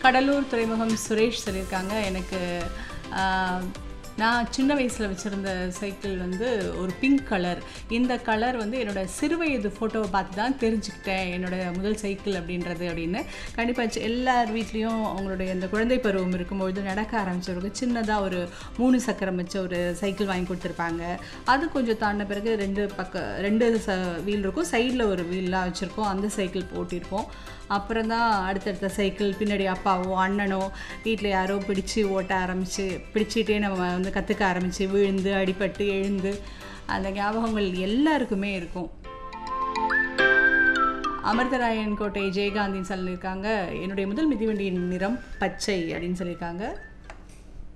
கடலூர் துறைமுகம் சுரேஷ் சொல்லியிருக்காங்க எனக்கு ஆஹ், நான் சின்ன வயசில் வச்சுருந்த சைக்கிள் வந்து ஒரு பிங்க் கலர் இந்த கலர் வந்து என்னோட சிறுவயது ஃபோட்டோவை பார்த்து தான் தெரிஞ்சுக்கிட்டேன் என்னோட முதல் சைக்கிள் அப்படின்றது அப்படின்னு கண்டிப்பாக எல்லார் வீட்லேயும் அவங்களுடைய இந்த குழந்தை பருவம் இருக்கும்பொழுது நடக்க ஆரம்பிச்சவங்களுக்கு சின்னதாக ஒரு மூணு சக்கரம் வச்ச ஒரு சைக்கிள் வாங்கி கொடுத்துருப்பாங்க அது கொஞ்சம் தாண்டின பிறகு ரெண்டு பக்க ரெண்டு ச வீல் இருக்கும் சைடில் ஒரு வீல்லாம் வச்சுருக்கோம் அந்த சைக்கிள் போட்டிருப்போம் அப்புறம் தான் அடுத்தடுத்த சைக்கிள் பின்னாடி அப்பாவோ அண்ணனோ வீட்டில் யாரோ பிடிச்சு ஓட்ட ஆரம்பித்து பிடிச்சிட்டே நம்ம வந்து கற்றுக்க ஆரம்பித்து விழுந்து அடிபட்டு எழுந்து அந்த ஞாபகங்கள் எல்லாருக்குமே இருக்கும் அமிர்தராயன் கோட்டை ஜெயகாந்தின்னு சொல்லியிருக்காங்க என்னுடைய முதல் மிதிவண்டியின் நிறம் பச்சை அப்படின்னு சொல்லியிருக்காங்க